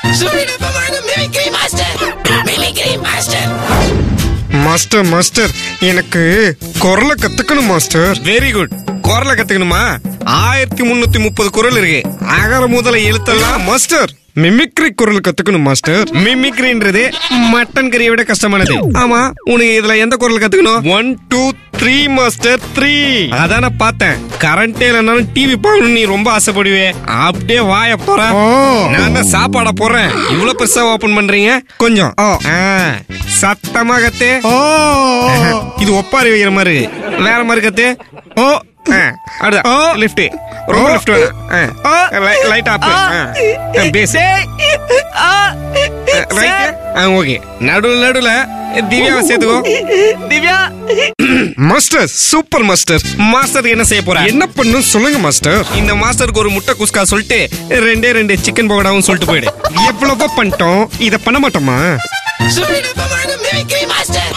சுழிடப்பமான mimicry master mimicry master master master எனக்கு குரலை கத்துக்கணும் மாஸ்டர் வெரி குட் குரலை கத்துக்கணுமா ஆயிரத்தி முன்னூத்தி முப்பது குரல் இருக்கு அகர முதல எழுத்தெல்லாம் மாஸ்டர் மிமிக்ரி குரல் கத்துக்கணும் மாஸ்டர் மிமிக்ரின்றது மட்டன் கறியை விட கஷ்டமானது ஆமா உனக்கு இதுல எந்த குரல் கத்துக்கணும் one two three master three அதான பார்த்தேன் கரண்டே இல்லைனாலும் டிவி பார்க்கணும் நீ ரொம்ப ஆசைப்படுவே அப்படியே வாய போற ஓ. நான் தான் சாப்பாட போறேன் இவ்வளவு பெருசா ஓபன் பண்றீங்க கொஞ்சம் ஓ. ஆ, சத்தமா கத்து ஓ இது ஒப்பாரி வைக்கிற மாதிரி இருக்கு. வேற மாதிரி கத்து ஓ ஆ, அடுத்தா ஓ. லிஃப்ட் ரொம்ப ஓ. லிஃப்ட் வேணாம் ஓ. லைட் ஆப் பேஸ் ரைட் ஓகே நடுவுல நடுவுல திவ்யாவை சேர்த்துக்கோ திவ்யா மாஸ்டர் சூப்பர் மாஸ்டர் மாஸ்டருக்கு என்ன செய்ய போற என்ன பண்ணும் சொல்லுங்க மாஸ்டர் இந்த மாஸ்டருக்கு ஒரு முட்டை குஸ்கா சொல்லிட்டு ரெண்டே ரெண்டு சிக்கன் பகோடாவும் சொல்லிட்டு போயிடு எவ்வளவோ பண்ணிட்டோம் இத பண்ண மாட்டோமா சுழிடப்பமான மிமிக்ரி மாஸ்டர்